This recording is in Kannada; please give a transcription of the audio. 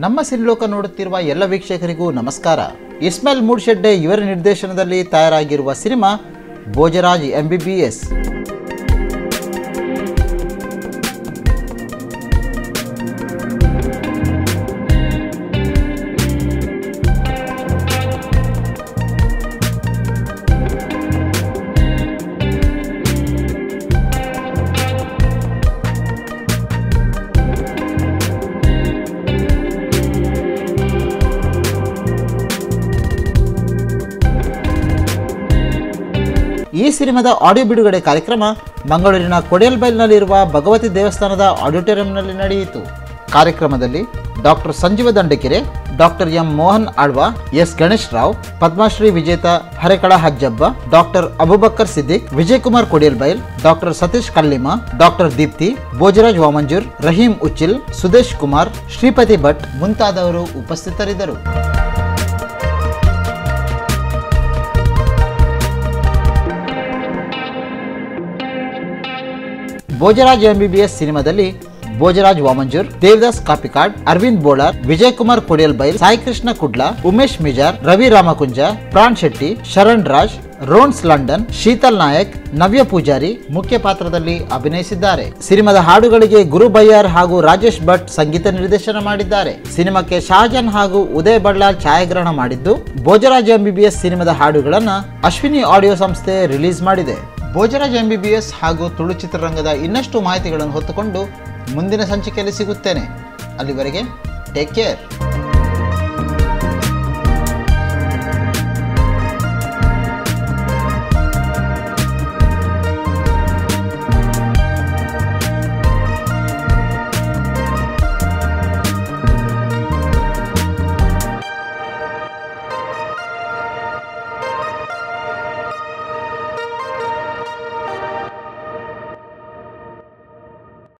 ನಮ್ಮ ಸಿರಿಲೋಕ ನೋಡುತ್ತಿರುವ ಎಲ್ಲ ವೀಕ್ಷಕರಿಗೂ ನಮಸ್ಕಾರ ಇಸ್ಮಾಯಿಲ್ ಮೂಡ್ಶೆಡ್ಡೆ ಇವರ ನಿರ್ದೇಶನದಲ್ಲಿ ತಯಾರಾಗಿರುವ ಸಿನಿಮಾ ಭೋಜರಾಜ್ ಎಂಬಿಬಿಎಸ್ ಈ ಸಿನಿಮಾದ ಆಡಿಯೋ ಬಿಡುಗಡೆ ಕಾರ್ಯಕ್ರಮ ಮಂಗಳೂರಿನ ಕೊಡಿಯಲ್ಬೈಲ್ನಲ್ಲಿರುವ ಭಗವತಿ ದೇವಸ್ಥಾನದ ಆಡಿಟೋರಿಯಂನಲ್ಲಿ ನಡೆಯಿತು ಕಾರ್ಯಕ್ರಮದಲ್ಲಿ doctor Sanjeeva Dandakere doctor M Mohan Alva S Ganesh Rao Padmashri ವಿಜೇತ Harekala Hajabba doctor Abubakkar Siddiq Vijayakumar Kodialbail doctor Satish Kallima doctor Deepthi Bhojaraj Vamanjoor Rahim Uchil Sudesh Kumar Shripathi Bhat ಮುಂತಾದವರು ಉಪಸ್ಥಿತರಿದ್ದರು ಭೋಜರಾಜ್ ಎಂಬಿಬಿಎಸ್ ಸಿನಿಮಾದಲ್ಲಿ ಭೋಜರಾಜ್ ವಾಮಂಜೂರ್ ದೇವದಾಸ್ ಕಾಪಿಕಾಡ್ ಅರವಿಂದ್ ಬೋಳಾರ್ ವಿಜಯ್ ಕುಮಾರ್ ಕೊಡಿಯಲ್ಬೈಲ್ ಸಾಯಿ ಕೃಷ್ಣ ಕುಡ್ಲಾ ಉಮೇಶ್ ಮಿಜಾರ್ ರವಿ ರಾಮಕುಂಜ ಪ್ರಾಣ್ ಶೆಟ್ಟಿ ಶರಣ್ ರಾಜ್ ರೋನ್ಸ್ ಲಂಡನ್ ಶೀತಲ್ ನಾಯಕ್ ನವ್ಯ ಪೂಜಾರಿ ಮುಖ್ಯ ಪಾತ್ರದಲ್ಲಿ ಅಭಿನಯಿಸಿದ್ದಾರೆ ಸಿನಿಮಾದ ಹಾಡುಗಳಿಗೆ ಗುರು ಬಯ್ಯಾರ್ ಹಾಗೂ ರಾಜೇಶ್ ಭಟ್ ಸಂಗೀತ ನಿರ್ದೇಶನ ಮಾಡಿದ್ದಾರೆ ಸಿನಿಮಾಕ್ಕೆ ಶಹಜಾನ್ ಹಾಗೂ ಉದಯ್ ಬಳ್ಳಾಲ್ ಛಾಯಾಗ್ರಹಣ ಮಾಡಿದ್ದು ಭೋಜರಾಜ್ ಎಂಬಿಬಿಎಸ್ ಸಿನಿಮಾದ ಹಾಡುಗಳನ್ನು ಅಶ್ವಿನಿ ಆಡಿಯೋ ಸಂಸ್ಥೆ ರಿಲೀಸ್ ಮಾಡಿದೆ ಭೋಜರಾಜ್ ಎಂಬಿಬಿಎಸ್ ಹಾಗೂ ತುಳು ಚಿತ್ರರಂಗದ ಇನ್ನಷ್ಟು ಮಾಹಿತಿಗಳನ್ನು ಹೊತ್ತುಕೊಂಡು ಮುಂದಿನ ಸಂಚಿಕೆಯಲ್ಲಿ ಸಿಗುತ್ತೇನೆ ಅಲ್ಲಿವರೆಗೆ ಟೇಕ್ ಕೇರ್